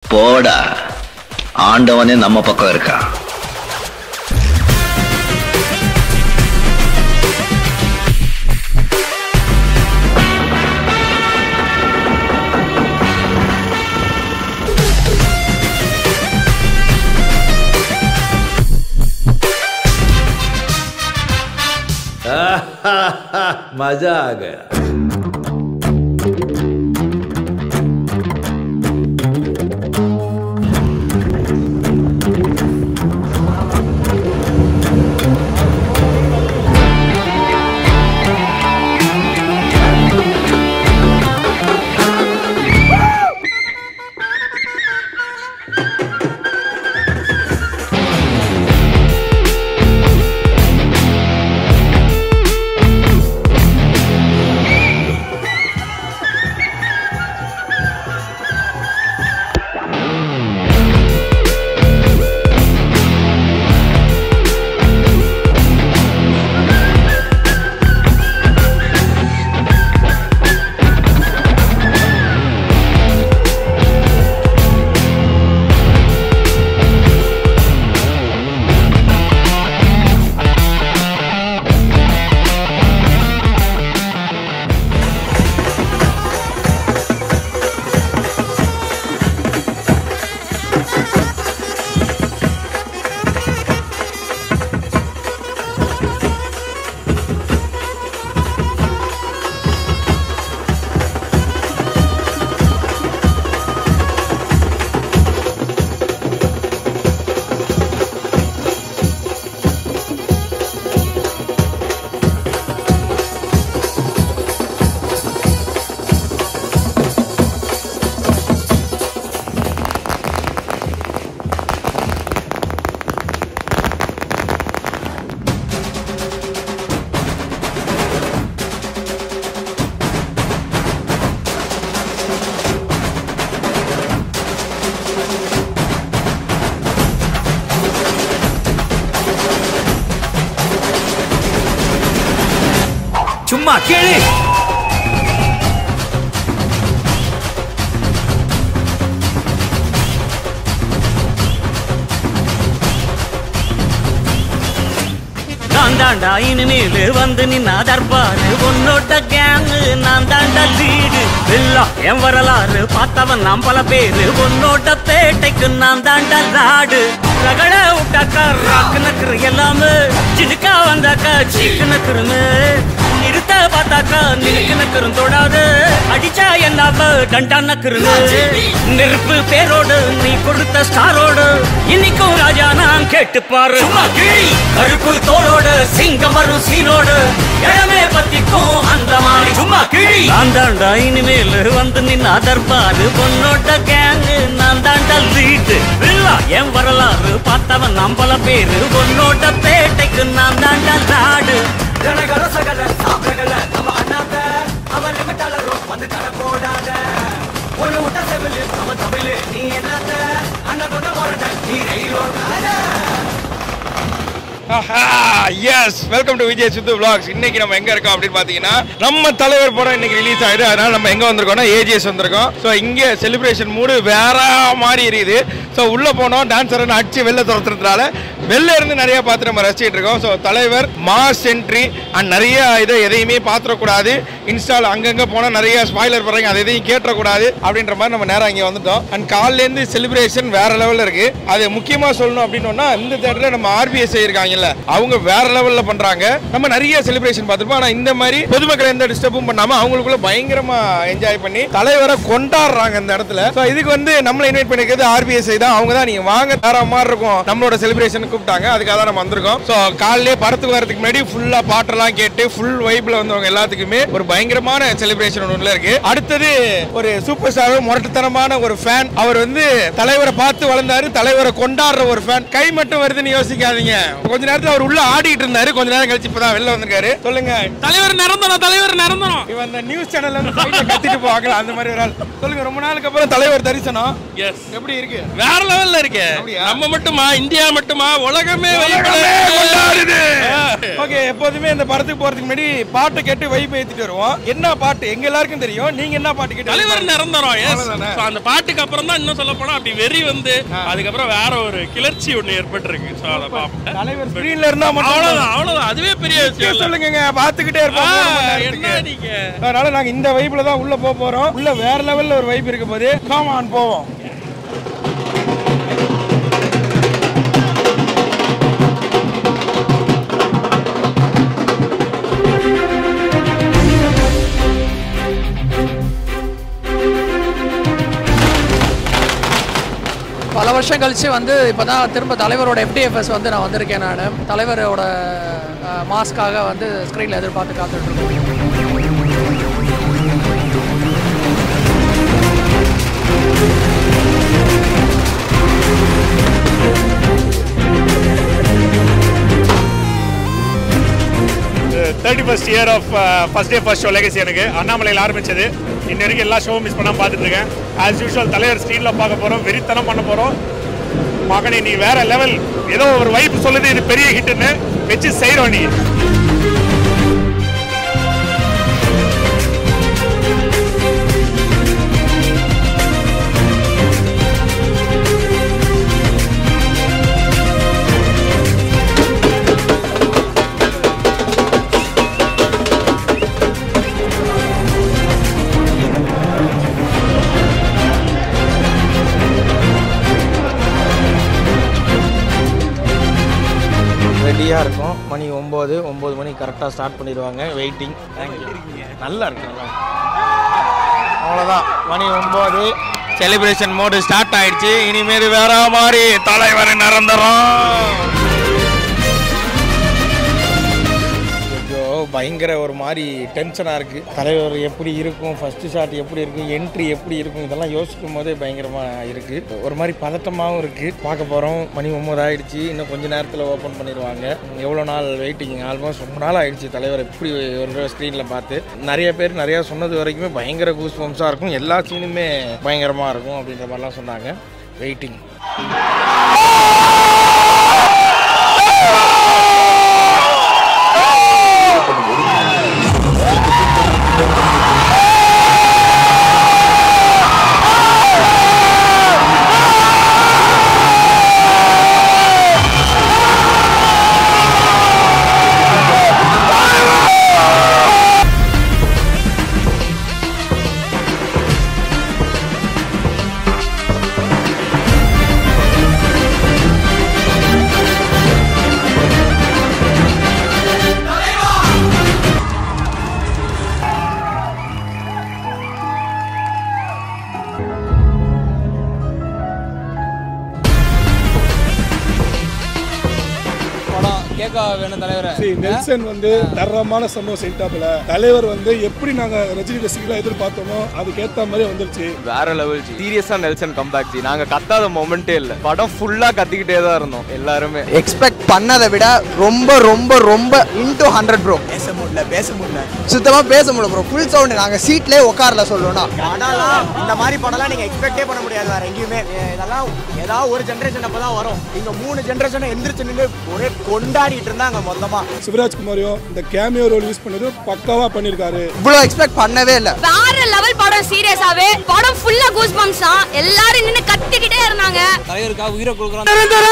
போடா ஆண்டவனே நம்ம பக்கம் இருக்கான் मजा आ गया சும்மா கேளு நான் தாண்டா இனிமேலு வந்து நின்னா தர்பாரு உன்னோட கேங்கு நான் தாண்டா லீடு எல்லாம் என் வரலாறு பார்த்தவன் நாம் பல பேரு உன்னோட பேட்டைக்கு நான் தாண்டா லாடு ரகட விட்டாக்கா ராக்கு நக்குற எல்லாமே சிடுக்கா வந்தாக்கா சீக்கு நக்குருமே நிறுத்த பார்த்தாக்கா நினைக்கு நக்குறும் தொடாது அடிச்சா என்ன டண்டா நக்குருமே நெருப்பு பேரோடு நீ கொடுத்த ஸ்டாரோடு இன்னைக்கும் ராஜா நான் கேட்டு பாரு கருப்பு தோளோடு சிங்கம் வரும் சீனோடு இடமே பத்திக்கும் அந்த மாதிரி சும்மா கிழி நான் தாண்டா இனிமேல் வந்து நின்னா தர்பாரு பொன்னோட கேங்கு நான் தாண்டா லீட்டு இல்லா என் வரலாறு பார்த்தவன் நாம் பல பேரு பொன்னோட பேட்டைக்கு நான் தாண்டா நாடு ஜனகர சகல சாப்பிடல நம்ம அண்ணாத்த அவன் லிமிட்டாளரும் வந்து தர போடாத ஒரு விட்ட செவிலு அவன் தமிழ் நீ என்னத்த அண்ணன் கொண்ட போறத நீ ரயிலோட yes welcome to Vijay Siddhu vlogs இன்னைக்கு நம்ம எங்க இருக்கோம் அப்படின்னு பாத்தீங்கன்னா நம்ம தலைவர் படம் இன்னைக்கு ரிலீஸ் ஆயிடு அதனால நம்ம எங்க வந்திருக்கோம்னா ஏஜிஎஸ் வந்திருக்கோம் ஸோ இங்க செலிப்ரேஷன் மூடு வேற மாதிரி இருக்குது ஸோ உள்ள போனோம் டான்ஸர் அடிச்சு வெளில துரத்துறதுனால வெளில இருந்து நிறைய பார்த்து நம்ம ரசிச்சிட்டு இருக்கோம் ஸோ தலைவர் மாஸ் என்ட்ரி அண்ட் நிறைய இதை எதையுமே பாத்திரக்கூடாது இன்ஸ்டால் அங்கங்க போனால் நிறைய ஸ்பாய்லர் போடுறாங்க அதை எதையும் கேட்டக்கூடாது அப்படின்ற மாதிரி நம்ம நேரம் இங்கே வந்துட்டோம் அண்ட் காலிலேருந்து செலிப்ரேஷன் வேற லெவலில் இருக்கு அது முக்கியமாக சொல்லணும் அப்படின்னா இந்த தேட்டரில் நம்ம ஆர்பிஎஸ் இருக்காங்கல்ல அவங்க வேற லெவலில் பண்றாங்க நம்ம நிறைய செலிப்ரேஷன் பார்த்துருப்போம் ஆனால் இந்த மாதிரி பொதுமக்கள் எந்த டிஸ்டர்பும் பண்ணாம அவங்களுக்குள்ள பயங்கரமா என்ஜாய் பண்ணி தலைவரை கொண்டாடுறாங்க இந்த இடத்துல ஸோ இதுக்கு வந்து நம்மளை இன்வைட் பண்ணிக்கிறது ஆர்பிஎஸ்ஐ தான் அவங்க தான் நீங்க வாங்க வேற மாதிரி இருக்கும் நம்மளோட செலிப்ரேஷன் கூப்பிட்டாங்க அதுக்காக தான் நம்ம வந்திருக்கோம் ஸோ காலையிலே படத்துக்கு வரதுக்கு முன்னாடி ஃபுல்லா பாட்டெல்லாம் கேட்டு ஃபுல் வைப்ல வந்தவங்க எல்லாத்துக்குமே ஒரு பயங்கரமான செலிப்ரேஷன் ஒன்று இருக்கு அடுத்தது ஒரு சூப்பர் ஸ்டார் முரட்டுத்தனமான ஒரு ஃபேன் அவர் வந்து தலைவரை பார்த்து வளர்ந்தாரு தலைவரை கொண்டாடுற ஒரு ஃபேன் கை மட்டும் வருதுன்னு யோசிக்காதீங்க கொஞ்ச நேரத்துல அவர் உள்ள ஆடிட்டு இருந்தாரு கொஞ்ச நேரம் கழிச்சு இப்பதான் வெளில வந்திருக்காரு சொல்லுங்க தலைவர் நிரந்தரம் தலைவர் நிரந்தரம் இவன் அந்த நியூஸ் சேனல்ல இருந்து fight-அ கத்திட்டு போவாங்கல அந்த மாதிரி ஒரு ஆள் சொல்லுங்க ரொம்ப நாளுக்கு அப்புறம் தலைவர் தரிசனம் எஸ் எப்படி இருக்கு வேற லெவல்ல இருக்கு அப்படியா? நம்ம மட்டுமா இந்தியா மட்டுமா உலகமே உலகமே கொண்டாடுது ஆ. ஓகே எப்போதுமே இந்த படத்துக்கு போறதுக்கு முன்னாடி பாட்டு கேட்டு வைப் ஏத்திட்டு வருவோம் என்ன பாட்டு எங்க எல்லாருக்கும் தெரியும் நீங்க என்ன பாட்டு கேட்டு தலைவர் நிரந்தரம் எஸ் அவ்வளவுதானே? அந்த பாட்டுக்கு அப்புறம் தான் இன்னும் சொல்ல போனா அப்படி வெறி வந்து அதுக்கப்புறம் வேற ஒரு கிளர்ச்சி ஒண்ணு ஏற்பட்டிருக்கு சோ அத பாப்பேன் தலைவர் ஸ்கிரீன்ல இருந்தா மட்டும் அவ்வளவுதான் அவ்வளவுதான் அதுவே பெரிய விஷயம் இல்ல. சொல்லுங்க பாத்துக்கிட்டே ஆ, இருப்போம் மூணு மணி என்ன நேரத்துக்கு. நீங்க அதனால நாங்க இந்த வைப்ல தான் உள்ள போக போறோம் உள்ள வேற லெவல்ல ஒரு வைப் இருக்க போது காமான் போவோம் பல வருஷம் கழிச்சு வந்து இப்போ தான் திரும்ப தலைவரோட எஃப்டிஎஃப்எஸ் வந்து நான் வந்திருக்கேன் நான் தலைவரோட மாஸ்க்காக வந்து ஸ்க்ரீனில் எதிர்பார்த்து காத்துட்டு இருக்கோம் thirty first year of first day first show legacy எனக்கு அண்ணாமலையில் ஆரம்பிச்சது இன்ன வரைக்கும் எல்லா ஷோவும் மிஸ் பண்ணாம பார்த்துட்டு இருக்கேன் ஆஸ் யூஷுவல் தலைவர் ஸ்க்ரீனில் பார்க்க போகிறோம் வெறித்தனம் பண்ண போகிறோம் மகனே நீ வேற லெவல் ஏதோ ஒரு வைப் சொல்லுது இது பெரிய ஹிட்னு வச்சு செய்கிறோம் நீ ரெடியாக இருக்கும் மணி ஒம்பது ஒம்பது மணி கரெக்டாக ஸ்டார்ட் பண்ணிடுவாங்க வெயிட்டிங் நல்லா இருக்கு நல்லா இருக்கு. அவ்வளோதான் மணி ஒம்பது செலிப்ரேஷன் மோடு ஸ்டார்ட் ஆயிடுச்சு இனிமேல் வேற மாதிரி தலைவர் நிரந்தரம் ஐயோ பயங்கர ஒரு மாதிரி டென்ஷனாக இருக்குது தலைவர் எப்படி இருக்கும் ஃபஸ்ட்டு ஷாட் எப்படி இருக்கும் என்ட்ரி எப்படி இருக்கும் இதெல்லாம் யோசிக்கும் போதே பயங்கரமாக இருக்குது ஒரு மாதிரி பதட்டமாகவும் இருக்குது பார்க்க போகிறோம் மணி ஒம்பது ஆயிடுச்சு இன்னும் கொஞ்ச நேரத்தில் ஓப்பன் பண்ணிடுவாங்க எவ்வளோ நாள் வெயிட்டிங் ஆல்மோஸ்ட் ரொம்ப நாள் ஆயிடுச்சு தலைவர் எப்படி ஒரு ஸ்க்ரீனில் பார்த்து நிறைய பேர் நிறையா சொன்னது வரைக்குமே பயங்கர கூஸ் பம்ஸாக இருக்கும் எல்லா சீனுமே பயங்கரமாக இருக்கும் அப்படின்ற மாதிரிலாம் சொன்னாங்க வெயிட்டிங் படம் கேட்க வேணும் தலைவரை நெல்சன் வந்து தரமான சம்பவம் செஞ்சாப்புல தலைவர் வந்து எப்படி நாங்க ரஜினி ரசிகர்களா எதிர்பார்த்தோமோ அதுக்கேத்த மாதிரி வந்துருச்சு வேற லெவல் சீரியஸா நெல்சன் கம்பேக் ஜி நாங்க கத்தாத மொமெண்டே இல்ல படம் ஃபுல்லா கத்திக்கிட்டே தான் இருந்தோம் எல்லாருமே எக்ஸ்பெக்ட் பண்ணதை விட ரொம்ப ரொம்ப ரொம்ப இன்டூ ஹண்ட்ரட் ப்ரோ பேச முடியல பேச முடியல சுத்தமா பேச முடியல ப்ரோ ஃபுல் சவுண்ட் நாங்க சீட்லயே உட்காரல சொல்லணும்னா படம்லாம் இந்த மாதிரி படம்லாம் நீங்க எக்ஸ்பெக்டே பண்ண முடியாது வேற எங்கேயுமே எ- இதெல்லாம் ஏதாவது ஒரு ஜென்ரேஷன் அப்பதான் வரும் இங்க மூணு ஜென்ரேஷன் எந்திரிச்சு நின்று ஒரே கொண்டாடிட்டு இருந்தாங்க மொத்தமா சிவராஜ்குமாரையும் இந்த கேமியோ ரோல் யூஸ் பண்ணது பக்காவா பண்ணிருக்காரு இவ்வளோ எக்ஸ்பெக்ட் பண்ணவே இல்லை வேற லெவல் படம் சீரியஸாவே படம் ஃபுல்லா கூஸ் பம்ப்ஸ் தான் எல்லாரும் நின்னு கத்திக்கிட்டே இருந்தாங்க தலைவருக்காக உயிரை கொடுக்குறோம்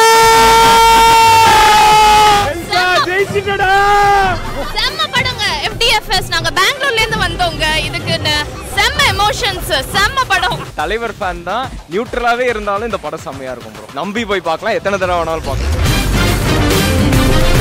செம்ம படங்க எஃப்டிஎஃப்எஸ் நாங்க பெங்களூர்ல இருந்து வந்தோங்க இதுக்கு செம்ம எமோஷன்ஸ் செம்ம படம் தலைவர் ஃபேன் தான் நியூட்ரலாவே இருந்தாலும் இந்த படம் செம்மையா இருக்கும் ப்ரோ நம்பி போய் பார்க்கலாம் எத்தனை தடவை வேணாலும் பார்க்கலாம்